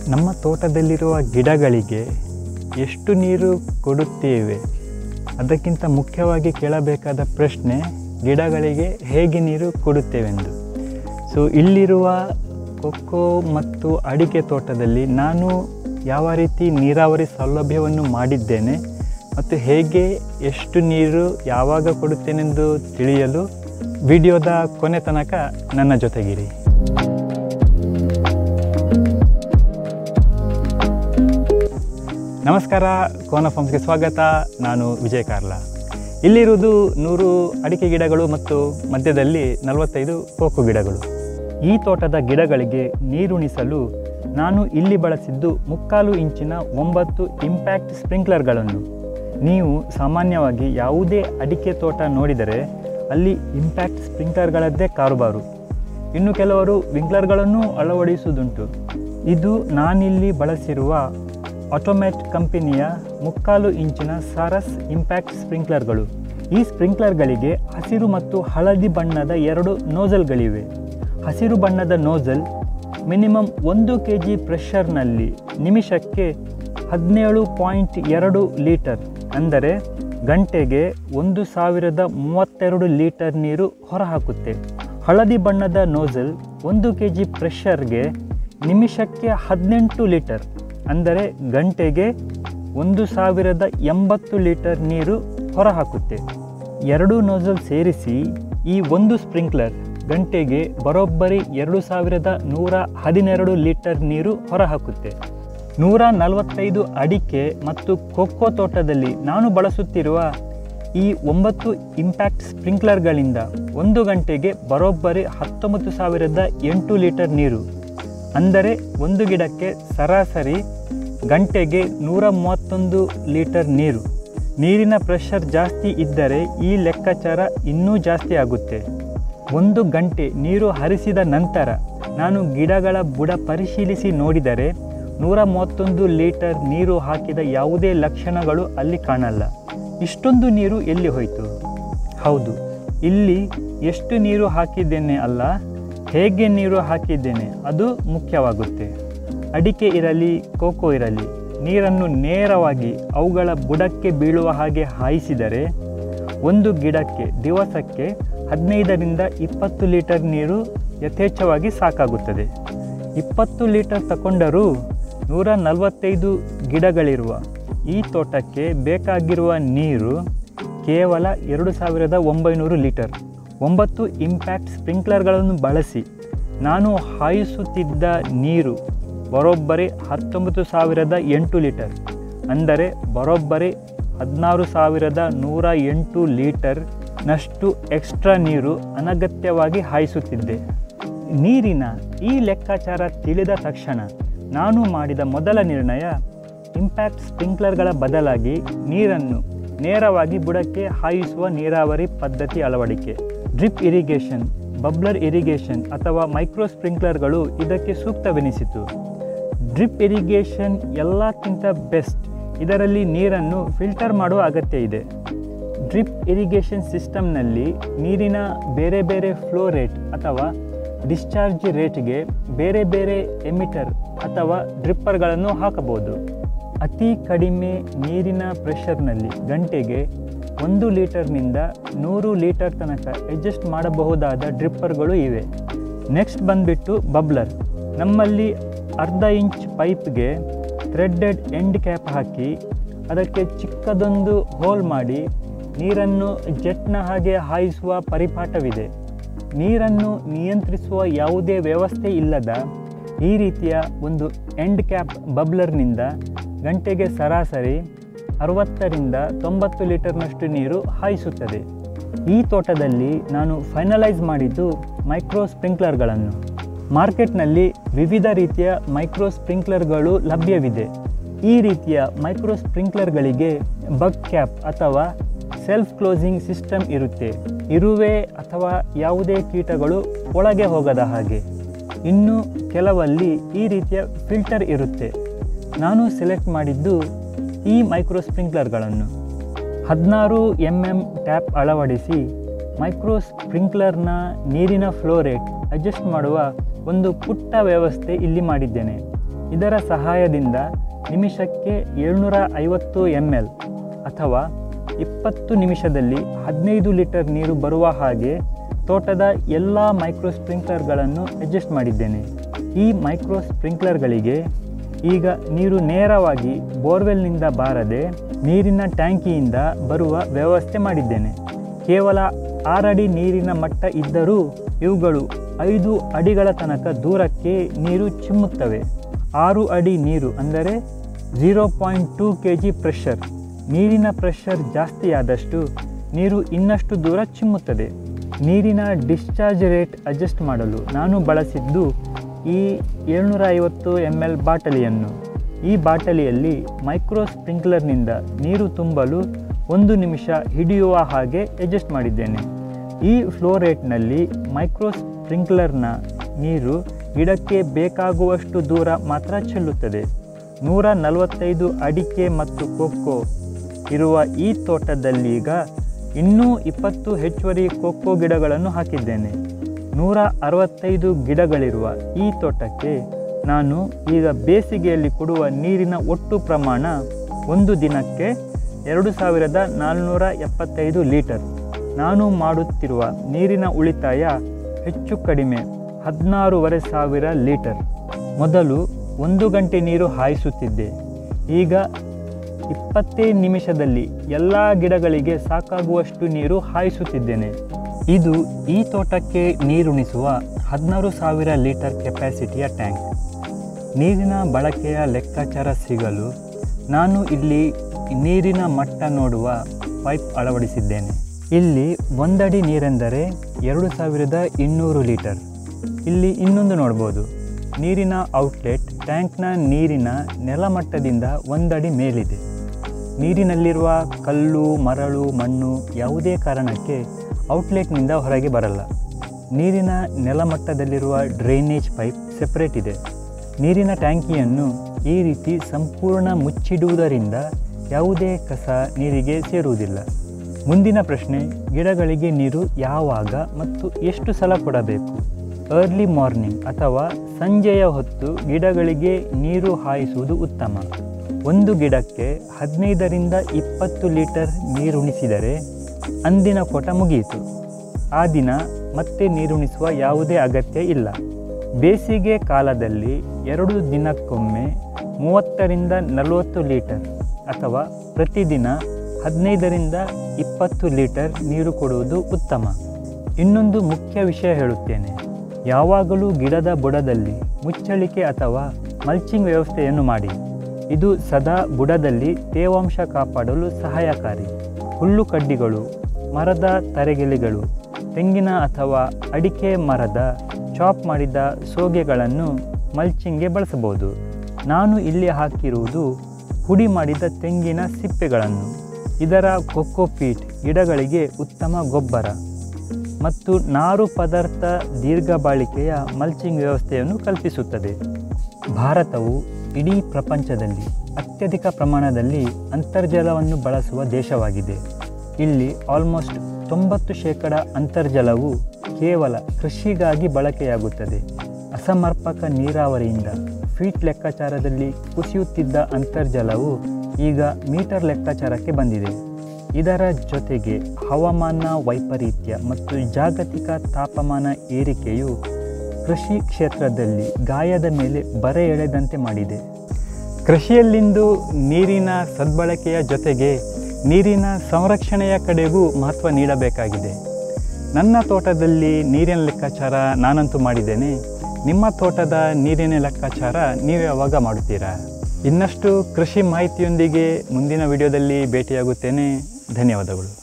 ನಮ್ಮ ತೋಟದಲ್ಲಿರುವ ಗಿಡಗಳಿಗೆ ಎಷ್ಟು ನೀರು ಕೊಡುತ್ತೇವೆ ಅದಕ್ಕಿಂತ ಮುಖ್ಯವಾಗಿ ಕೇಳಬೇಕಾದ ಪ್ರಶ್ನೆ ಗಿಡಗಳಿಗೆ ಹೇಗೆ ನೀರು ಕೊಡುತ್ತೇವೆಂದು ಸೊ ಇಲ್ಲಿರುವ ಕೊಕ್ಕೋ ಮತ್ತು ಅಡಿಕೆ ತೋಟದಲ್ಲಿ ನಾನು ಯಾವ ರೀತಿ ನೀರಾವರಿ ಸೌಲಭ್ಯವನ್ನು ಮಾಡಿದ್ದೇನೆ ಮತ್ತು ಹೇಗೆ ಎಷ್ಟು ನೀರು ಯಾವಾಗ ಕೊಡುತ್ತೇನೆಂದು ತಿಳಿಯಲು ವಿಡಿಯೋದ ಕೊನೆ ತನಕ ನನ್ನ ಜೊತೆಗಿರಿ ನಮಸ್ಕಾರ ಕೋನ ಫಾರ್ಮ್ಸ್ಗೆ ಸ್ವಾಗತ ನಾನು ವಿಜಯ್ ಕಾರ್ಲಾ ಇಲ್ಲಿರುವುದು ನೂರು ಅಡಿಕೆ ಗಿಡಗಳು ಮತ್ತು ಮಧ್ಯದಲ್ಲಿ ನಲವತ್ತೈದು ಕೋಕೋ ಗಿಡಗಳು ಈ ತೋಟದ ಗಿಡಗಳಿಗೆ ನೀರುಣಿಸಲು ನಾನು ಇಲ್ಲಿ ಬಳಸಿದ್ದು ಮುಕ್ಕಾಲು ಇಂಚಿನ ಒಂಬತ್ತು ಇಂಪ್ಯಾಕ್ಟ್ ಸ್ಪ್ರಿಂಕ್ಲರ್ಗಳನ್ನು ನೀವು ಸಾಮಾನ್ಯವಾಗಿ ಯಾವುದೇ ಅಡಿಕೆ ತೋಟ ನೋಡಿದರೆ ಅಲ್ಲಿ ಇಂಪ್ಯಾಕ್ಟ್ ಸ್ಪ್ರಿಂಕ್ಲರ್ಗಳದ್ದೇ ಕಾರುಬಾರು ಇನ್ನು ಕೆಲವರು ವಿಂಕ್ಲರ್ಗಳನ್ನು ಅಳವಡಿಸುವುದುಂಟು ಇದು ನಾನಿಲ್ಲಿ ಬಳಸಿರುವ ಆಟೋಮ್ಯಾಟ್ ಕಂಪನಿಯ ಮುಕ್ಕಾಲು ಇಂಚಿನ ಸಾರಸ್ ಇಂಪ್ಯಾಕ್ಟ್ ಸ್ಪ್ರಿಂಕ್ಲರ್ಗಳು ಈ ಸ್ಪ್ರಿಂಕ್ಲರ್ಗಳಿಗೆ ಹಸಿರು ಮತ್ತು ಹಳದಿ ಬಣ್ಣದ ಎರಡು ನೋಜಲ್ಗಳಿವೆ ಹಸಿರು ಬಣ್ಣದ ನೋಜಲ್ ಮಿನಿಮಮ್ ಒಂದು ಕೆ ಜಿ ಪ್ರೆಷರ್ನಲ್ಲಿ ನಿಮಿಷಕ್ಕೆ ಹದಿನೇಳು ಪಾಯಿಂಟ್ ಎರಡು ಲೀಟರ್ ಅಂದರೆ ಗಂಟೆಗೆ ಒಂದು ಸಾವಿರದ ಮೂವತ್ತೆರಡು ಲೀಟರ್ ನೀರು ಹೊರಹಾಕುತ್ತೆ ಹಳದಿ ಬಣ್ಣದ ನೋಜಲ್ ಒಂದು ಕೆ ಜಿ ಪ್ರೆಷರ್ಗೆ ನಿಮಿಷಕ್ಕೆ ಹದಿನೆಂಟು ಲೀಟರ್ ಅಂದರೆ ಗಂಟೆಗೆ ಒಂದು ಸಾವಿರದ ಎಂಬತ್ತು ಲೀಟರ್ ನೀರು ಹೊರಹಾಕುತ್ತೆ ಎರಡು ನೋಜಲ್ ಸೇರಿಸಿ ಈ ಒಂದು ಸ್ಪ್ರಿಂಕ್ಲರ್ ಗಂಟೆಗೆ ಬರೋಬ್ಬರಿ ಎರಡು ಸಾವಿರದ ನೂರ ಹದಿನೆರಡು ಲೀಟರ್ ನೀರು ಹೊರಹಾಕುತ್ತೆ ನೂರ ನಲವತ್ತೈದು ಅಡಿಕೆ ಮತ್ತು ಕೊಕ್ಕೋ ತೋಟದಲ್ಲಿ ನಾನು ಬಳಸುತ್ತಿರುವ ಈ ಒಂಬತ್ತು ಇಂಪ್ಯಾಕ್ಟ್ ಸ್ಪ್ರಿಂಕ್ಲರ್ಗಳಿಂದ ಒಂದು ಗಂಟೆಗೆ ಬರೋಬ್ಬರಿ ಹತ್ತೊಂಬತ್ತು ಸಾವಿರದ ಎಂಟು ಲೀಟರ್ ನೀರು ಅಂದರೆ ಒಂದು ಗಿಡಕ್ಕೆ ಸರಾಸರಿ ಗಂಟೆಗೆ ನೂರ ಮೂವತ್ತೊಂದು ಲೀಟರ್ ನೀರು ನೀರಿನ ಪ್ರೆಷರ್ ಜಾಸ್ತಿ ಇದ್ದರೆ ಈ ಲೆಕ್ಕಾಚಾರ ಇನ್ನೂ ಜಾಸ್ತಿ ಆಗುತ್ತೆ ಒಂದು ಗಂಟೆ ನೀರು ಹರಿಸಿದ ನಂತರ ನಾನು ಗಿಡಗಳ ಬುಡ ಪರಿಶೀಲಿಸಿ ನೋಡಿದರೆ ನೂರ ಮೂವತ್ತೊಂದು ಲೀಟರ್ ನೀರು ಹಾಕಿದ ಯಾವುದೇ ಲಕ್ಷಣಗಳು ಅಲ್ಲಿ ಕಾಣಲ್ಲ ಇಷ್ಟೊಂದು ನೀರು ಎಲ್ಲಿ ಹೋಯಿತು ಹೌದು ಇಲ್ಲಿ ಎಷ್ಟು ನೀರು ಹಾಕಿದ್ದೇನೆ ಅಲ್ಲ ಹೇಗೆ ನೀರು ಹಾಕಿದ್ದೇನೆ ಅದು ಮುಖ್ಯವಾಗುತ್ತೆ ಅಡಿಕೆ ಇರಲಿ ಕೋಕೋ ಇರಲಿ ನೀರನ್ನು ನೇರವಾಗಿ ಅವುಗಳ ಬುಡಕ್ಕೆ ಬೀಳುವ ಹಾಗೆ ಹಾಯಿಸಿದರೆ ಒಂದು ಗಿಡಕ್ಕೆ ದಿವಸಕ್ಕೆ ಹದಿನೈದರಿಂದ ಇಪ್ಪತ್ತು ಲೀಟರ್ ನೀರು ಯಥೇಚ್ಛವಾಗಿ ಸಾಕಾಗುತ್ತದೆ ಇಪ್ಪತ್ತು ಲೀಟರ್ ತಗೊಂಡರೂ ನೂರ ನಲವತ್ತೈದು ಗಿಡಗಳಿರುವ ಈ ತೋಟಕ್ಕೆ ಬೇಕಾಗಿರುವ ನೀರು ಕೇವಲ ಎರಡು ಸಾವಿರದ ಒಂಬೈನೂರು ಲೀಟರ್ ಒಂಬತ್ತು ಇಂಪ್ಯಾಕ್ಟ್ ಸ್ಪ್ರಿಂಕ್ಲರ್ಗಳನ್ನು ಬಳಸಿ ನಾನು ಹಾಯಿಸುತ್ತಿದ್ದ ನೀರು ಬರೋಬ್ಬರಿ ಹತ್ತೊಂಬತ್ತು ಸಾವಿರದ ಎಂಟು ಲೀಟರ್ ಅಂದರೆ ಬರೋಬ್ಬರಿ ಹದಿನಾರು ಸಾವಿರದ ನೂರ ಎಂಟು ಲೀಟರ್ನಷ್ಟು ಎಕ್ಸ್ಟ್ರಾ ನೀರು ಅನಗತ್ಯವಾಗಿ ಹಾಯಿಸುತ್ತಿದ್ದೆ ನೀರಿನ ಈ ಲೆಕ್ಕಾಚಾರ ತಿಳಿದ ತಕ್ಷಣ ನಾನು ಮಾಡಿದ ಮೊದಲ ನಿರ್ಣಯ ಇಂಪ್ಯಾಕ್ಟ್ ಸ್ಪ್ರಿಂಕ್ಲರ್ಗಳ ಬದಲಾಗಿ ನೀರನ್ನು ನೇರವಾಗಿ ಬುಡಕ್ಕೆ ಹಾಯಿಸುವ ನೀರಾವರಿ ಪದ್ಧತಿ ಅಳವಡಿಕೆ ಡ್ರಿಪ್ ಇರಿಗೇಷನ್ ಬಬ್ಲರ್ ಇರಿಗೇಷನ್ ಅಥವಾ ಮೈಕ್ರೋ ಸ್ಪ್ರಿಂಕ್ಲರ್ಗಳು ಇದಕ್ಕೆ ಸೂಕ್ತವೆನಿಸಿತು ಡ್ರಿಪ್ ಇರಿಗೇಷನ್ ಎಲ್ಲಕ್ಕಿಂತ ಬೆಸ್ಟ್ ಇದರಲ್ಲಿ ನೀರನ್ನು ಫಿಲ್ಟರ್ ಮಾಡುವ ಅಗತ್ಯ ಇದೆ ಡ್ರಿಪ್ ಇರಿಗೇಷನ್ ಸಿಸ್ಟಮ್ನಲ್ಲಿ ನೀರಿನ ಬೇರೆ ಬೇರೆ ಫ್ಲೋ ರೇಟ್ ಅಥವಾ ಡಿಸ್ಚಾರ್ಜ್ ರೇಟ್ಗೆ ಬೇರೆ ಬೇರೆ ಎಮಿಟರ್ ಅಥವಾ ಡ್ರಿಪ್ಪರ್ಗಳನ್ನು ಹಾಕಬಹುದು ಅತಿ ಕಡಿಮೆ ನೀರಿನ ಪ್ರೆಷರ್ನಲ್ಲಿ ಗಂಟೆಗೆ ಒಂದು ಲೀಟರ್ನಿಂದ ನೂರು ಲೀಟರ್ ತನಕ ಅಡ್ಜಸ್ಟ್ ಮಾಡಬಹುದಾದ ಡ್ರಿಪ್ಪರ್ಗಳು ಇವೆ ನೆಕ್ಸ್ಟ್ ಬಂದುಬಿಟ್ಟು ಬಬ್ಲರ್ ನಮ್ಮಲ್ಲಿ ಅರ್ಧ ಇಂಚ್ ಪೈಪ್ಗೆ ಥ್ರೆಡ್ಡೆಡ್ ಎಂಡ್ ಕ್ಯಾಪ್ ಹಾಕಿ ಅದಕ್ಕೆ ಚಿಕ್ಕದೊಂದು ಹೋಲ್ ಮಾಡಿ ನೀರನ್ನು ಜೆಟ್ನ ಹಾಗೆ ಹಾಯಿಸುವ ಪರಿಪಾಠವಿದೆ ನೀರನ್ನು ನಿಯಂತ್ರಿಸುವ ಯಾವುದೇ ವ್ಯವಸ್ಥೆ ಇಲ್ಲದ ಈ ರೀತಿಯ ಒಂದು ಎಂಡ್ ಕ್ಯಾಪ್ ಬಬ್ಲರ್ನಿಂದ ಗಂಟೆಗೆ ಸರಾಸರಿ ಅರವತ್ತರಿಂದ ತೊಂಬತ್ತು ಲೀಟರ್ನಷ್ಟು ನೀರು ಹಾಯಿಸುತ್ತದೆ ಈ ತೋಟದಲ್ಲಿ ನಾನು ಫೈನಲೈಸ್ ಮಾಡಿದ್ದು ಮೈಕ್ರೋ ಸ್ಪ್ರಿಂಕ್ಲರ್ಗಳನ್ನು ಮಾರ್ಕೆಟ್ನಲ್ಲಿ ವಿವಿಧ ರೀತಿಯ ಮೈಕ್ರೋ ಸ್ಪ್ರಿಂಕ್ಲರ್ಗಳು ಲಭ್ಯವಿದೆ ಈ ರೀತಿಯ ಮೈಕ್ರೋ ಸ್ಪ್ರಿಂಕ್ಲರ್ಗಳಿಗೆ ಬಗ್ ಕ್ಯಾಪ್ ಅಥವಾ ಸೆಲ್ಫ್ ಕ್ಲೋಸಿಂಗ್ ಸಿಸ್ಟಮ್ ಇರುತ್ತೆ ಇರುವೆ ಅಥವಾ ಯಾವುದೇ ಕೀಟಗಳು ಒಳಗೆ ಹೋಗದ ಹಾಗೆ ಇನ್ನು ಕೆಲವಲ್ಲಿ ಈ ರೀತಿಯ ಫಿಲ್ಟರ್ ಇರುತ್ತೆ ನಾನು ಸೆಲೆಕ್ಟ್ ಮಾಡಿದ್ದು ಈ ಮೈಕ್ರೋ ಸ್ಪ್ರಿಂಕ್ಲರ್ಗಳನ್ನು ಹದಿನಾರು ಎಮ್ ಎಮ್ ಟ್ಯಾಪ್ ಅಳವಡಿಸಿ ಮೈಕ್ರೋ ಸ್ಪ್ರಿಂಕ್ಲರ್ನ ನೀರಿನ ಫ್ಲೋ ರೇಟ್ ಅಡ್ಜಸ್ಟ್ ಮಾಡುವ ಒಂದು ಪುಟ್ಟ ವ್ಯವಸ್ಥೆ ಇಲ್ಲಿ ಮಾಡಿದ್ದೇನೆ ಇದರ ಸಹಾಯದಿಂದ ನಿಮಿಷಕ್ಕೆ ಏಳ್ನೂರ ಐವತ್ತು ಎಮ್ ಎಲ್ ಅಥವಾ ಇಪ್ಪತ್ತು ನಿಮಿಷದಲ್ಲಿ ಹದಿನೈದು ಲೀಟರ್ ನೀರು ಬರುವ ಹಾಗೆ ತೋಟದ ಎಲ್ಲ ಮೈಕ್ರೋ ಸ್ಪ್ರಿಂಕ್ಲರ್ಗಳನ್ನು ಅಡ್ಜಸ್ಟ್ ಮಾಡಿದ್ದೇನೆ ಈ ಮೈಕ್ರೋ ಸ್ಪ್ರಿಂಕ್ಲರ್ಗಳಿಗೆ ಈಗ ನೀರು ನೇರವಾಗಿ ಬೋರ್ವೆಲ್ನಿಂದ ಬಾರದೆ ನೀರಿನ ಟ್ಯಾಂಕಿಯಿಂದ ಬರುವ ವ್ಯವಸ್ಥೆ ಮಾಡಿದ್ದೇನೆ ಕೇವಲ ಆರಡಿ ನೀರಿನ ಮಟ್ಟ ಇದ್ದರೂ ಇವುಗಳು ಐದು ಅಡಿಗಳ ತನಕ ದೂರಕ್ಕೆ ನೀರು ಚಿಮ್ಮುತ್ತವೆ ಆರು ಅಡಿ ನೀರು ಅಂದರೆ zero point two K G pressure ನೀರಿನ ಪ್ರೆಷರ್ ಜಾಸ್ತಿಯಾದಷ್ಟು ನೀರು ಇನ್ನಷ್ಟು ದೂರ ಚಿಮ್ಮುತ್ತದೆ ನೀರಿನ ಡಿಸ್ಚಾರ್ಜ್ ರೇಟ್ ಅಡ್ಜಸ್ಟ್ ಮಾಡಲು ನಾನು ಬಳಸಿದ್ದು ಈ ಏಳ್ನೂರ ಐವತ್ತು ಎಮ್ ಎಲ್ ಬಾಟಲಿಯನ್ನು ಈ ಬಾಟಲಿಯಲ್ಲಿ ಮೈಕ್ರೋ ಸ್ಪ್ರಿಂಕ್ಲರ್ನಿಂದ ನೀರು ತುಂಬಲು ಒಂದು ನಿಮಿಷ ಹಿಡಿಯುವ ಹಾಗೆ ಅಡ್ಜಸ್ಟ್ ಮಾಡಿದ್ದೇನೆ ಈ ಫ್ಲೋ ರೇಟ್ನಲ್ಲಿ ಮೈಕ್ರೋ ಸ್ಪ್ರಿಂಕ್ಲರ್ನ ನೀರು ಗಿಡಕ್ಕೆ ಬೇಕಾಗುವಷ್ಟು ದೂರ ಮಾತ್ರ ಚೆಲ್ಲುತ್ತದೆ ನೂರ ನಲವತ್ತೈದು ಅಡಿಕೆ ಮತ್ತು ಕೊಕ್ಕೋ ಇರುವ ಈ ತೋಟದಲ್ಲೀಗ ಇನ್ನೂ ಇಪ್ಪತ್ತು ಹೆಚ್ಚುವರಿ ಕೊಕ್ಕೋ ಗಿಡಗಳನ್ನು ಹಾಕಿದ್ದೇನೆ ನೂರ ಅರವತ್ತೈದು ಗಿಡಗಳಿರುವ ಈ ತೋಟಕ್ಕೆ ನಾನು ಈಗ ಬೇಸಿಗೆಯಲ್ಲಿ ಕೊಡುವ ನೀರಿನ ಒಟ್ಟು ಪ್ರಮಾಣ ಒಂದು ದಿನಕ್ಕೆ ಎರಡು ಸಾವಿರದ ನಾಲ್ನೂರ ಎಪ್ಪತ್ತೈದು ಲೀಟರ್ ನಾನು ಮಾಡುತ್ತಿರುವ ನೀರಿನ ಉಳಿತಾಯ ಹೆಚ್ಚು ಕಡಿಮೆ ಹದಿನಾರೂವರೆ ಸಾವಿರ ಲೀಟರ್ ಮೊದಲು ಒಂದು ಗಂಟೆ ನೀರು ಹಾಯಿಸುತ್ತಿದ್ದೆ ಈಗ ಇಪ್ಪತ್ತೇ ನಿಮಿಷದಲ್ಲಿ ಎಲ್ಲ ಗಿಡಗಳಿಗೆ ಸಾಕಾಗುವಷ್ಟು ನೀರು ಹಾಯಿಸುತ್ತಿದ್ದೇನೆ ಇದು ಈ ತೋಟಕ್ಕೆ ನೀರುಣಿಸುವ ಹದಿನಾರು ಸಾವಿರ ಲೀಟರ್ ಕೆಪಾಸಿಟಿಯ ಟ್ಯಾಂಕ್ ನೀರಿನ ಬಳಕೆಯ ಲೆಕ್ಕಾಚಾರ ಸಿಗಲು ನಾನು ಇಲ್ಲಿ ನೀರಿನ ಮಟ್ಟ ನೋಡುವ ಪೈಪ್ ಅಳವಡಿಸಿದ್ದೇನೆ ಇಲ್ಲಿ ಒಂದಡಿ ನೀರೆಂದರೆ ಎರಡು ಸಾವಿರದ ಇನ್ನೂರು ಲೀಟರ್ ಇಲ್ಲಿ ಇನ್ನೊಂದು ನೋಡ್ಬೋದು ನೀರಿನ ಔಟ್ಲೆಟ್ ಟ್ಯಾಂಕ್ನ ನೀರಿನ ನೆಲಮಟ್ಟದಿಂದ ಒಂದಡಿ ಮೇಲಿದೆ ನೀರಿನಲ್ಲಿರುವ ಕಲ್ಲು ಮರಳು ಮಣ್ಣು ಯಾವುದೇ ಕಾರಣಕ್ಕೆ ಔಟ್ಲೆಟ್ನಿಂದ ಹೊರಗೆ ಬರಲ್ಲ ನೀರಿನ ನೆಲಮಟ್ಟದಲ್ಲಿರುವ ಡ್ರೈನೇಜ್ ಪೈಪ್ ಸೆಪರೇಟ್ ಇದೆ ನೀರಿನ ಟ್ಯಾಂಕಿಯನ್ನು ಈ ರೀತಿ ಸಂಪೂರ್ಣ ಮುಚ್ಚಿಡುವುದರಿಂದ ಯಾವುದೇ ಕಸ ನೀರಿಗೆ ಸೇರುವುದಿಲ್ಲ ಮುಂದಿನ ಪ್ರಶ್ನೆ ಗಿಡಗಳಿಗೆ ನೀರು ಯಾವಾಗ ಮತ್ತು ಎಷ್ಟು ಸಲ ಕೊಡಬೇಕು ಅರ್ಲಿ ಮಾರ್ನಿಂಗ್ ಅಥವಾ ಸಂಜೆಯ ಹೊತ್ತು ಗಿಡಗಳಿಗೆ ನೀರು ಹಾಯಿಸುವುದು ಉತ್ತಮ ಒಂದು ಗಿಡಕ್ಕೆ ಹದಿನೈದರಿಂದ ಇಪ್ಪತ್ತು ಲೀಟರ್ ನೀರುಣಿಸಿದರೆ ಅಂದಿನ ಕೊಟ ಮುಗಿಯಿತು ಆ ದಿನ ಮತ್ತೆ ನೀರುಣಿಸುವ ಯಾವುದೇ ಅಗತ್ಯ ಇಲ್ಲ ಬೇಸಿಗೆ ಕಾಲದಲ್ಲಿ ಎರಡು ದಿನಕ್ಕೊಮ್ಮೆ ಮೂವತ್ತರಿಂದ ನಲವತ್ತು ಲೀಟರ್ ಅಥವಾ ಪ್ರತಿದಿನ ಹದಿನೈದರಿಂದ ಇಪ್ಪತ್ತು ಲೀಟರ್ ನೀರು ಕೊಡುವುದು ಉತ್ತಮ ಇನ್ನೊಂದು ಮುಖ್ಯ ವಿಷಯ ಹೇಳುತ್ತೇನೆ ಯಾವಾಗಲೂ ಗಿಡದ ಬುಡದಲ್ಲಿ ಮುಚ್ಚಳಿಕೆ ಅಥವಾ ಮಲ್ಚಿಂಗ್ ವ್ಯವಸ್ಥೆಯನ್ನು ಮಾಡಿ ಇದು ಸದಾ ಬುಡದಲ್ಲಿ ತೇವಾಂಶ ಕಾಪಾಡಲು ಸಹಾಯಕಾರಿ ಹುಲ್ಲು ಕಡ್ಡಿಗಳು ಮರದ ತರೆಗೆಲೆಗಳು ತೆಂಗಿನ ಅಥವಾ ಅಡಿಕೆ ಮರದ ಚಾಪ್ ಮಾಡಿದ ಸೋಗೆಗಳನ್ನು ಮಲ್ಚಿಂಗ್ಗೆ ಬಳಸಬಹುದು ನಾನು ಇಲ್ಲಿ ಹಾಕಿರುವುದು ಹುಡಿ ಮಾಡಿದ ತೆಂಗಿನ ಸಿಪ್ಪೆಗಳನ್ನು ಇದರ ಕೊಕ್ಕೋಪೀಟ್ ಗಿಡಗಳಿಗೆ ಉತ್ತಮ ಗೊಬ್ಬರ ಮತ್ತು ನಾರು ಪದಾರ್ಥ ದೀರ್ಘ ಬಾಳಿಕೆಯ ಮಲ್ಚಿಂಗ್ ವ್ಯವಸ್ಥೆಯನ್ನು ಕಲ್ಪಿಸುತ್ತದೆ ಭಾರತವು ಇಡೀ ಪ್ರಪಂಚದಲ್ಲಿ ಅತ್ಯಧಿಕ ಪ್ರಮಾಣದಲ್ಲಿ ಅಂತರ್ಜಲವನ್ನು ಬಳಸುವ ದೇಶವಾಗಿದೆ ಇಲ್ಲಿ ಆಲ್ಮೋಸ್ಟ್ ತೊಂಬತ್ತು ಶೇಕಡ ಅಂತರ್ಜಲವು ಕೇವಲ ಕೃಷಿಗಾಗಿ ಬಳಕೆಯಾಗುತ್ತದೆ ಅಸಮರ್ಪಕ ನೀರಾವರಿಯಿಂದ ಫೀಟ್ ಲೆಕ್ಕಾಚಾರದಲ್ಲಿ ಕುಸಿಯುತ್ತಿದ್ದ ಅಂತರ್ಜಲವು ಈಗ ಮೀಟರ್ ಲೆಕ್ಕಾಚಾರಕ್ಕೆ ಬಂದಿದೆ ಇದರ ಜೊತೆಗೆ ಹವಾಮಾನ ವೈಪರೀತ್ಯ ಮತ್ತು ಜಾಗತಿಕ ತಾಪಮಾನ ಏರಿಕೆಯು ಕೃಷಿ ಕ್ಷೇತ್ರದಲ್ಲಿ ಗಾಯದ ಮೇಲೆ ಬರೆ ಎಳೆದಂತೆ ಮಾಡಿದೆ ಕೃಷಿಯಲ್ಲಿಂದು ನೀರಿನ ಸದ್ಬಳಕೆಯ ಜೊತೆಗೆ ನೀರಿನ ಸಂರಕ್ಷಣೆಯ ಕಡೆಗೂ ಮಹತ್ವ ನೀಡಬೇಕಾಗಿದೆ ನನ್ನ ತೋಟದಲ್ಲಿ ನೀರಿನ ಲೆಕ್ಕಾಚಾರ ನಾನಂತೂ ಮಾಡಿದ್ದೇನೆ ನಿಮ್ಮ ತೋಟದ ನೀರಿನ ಲೆಕ್ಕಾಚಾರ ನೀವು ಯಾವಾಗ ಮಾಡುತ್ತೀರಾ ಇನ್ನಷ್ಟು ಕೃಷಿ ಮಾಹಿತಿಯೊಂದಿಗೆ ಮುಂದಿನ ವಿಡಿಯೋದಲ್ಲಿ ಭೇಟಿಯಾಗುತ್ತೇನೆ ಧನ್ಯವಾದಗಳು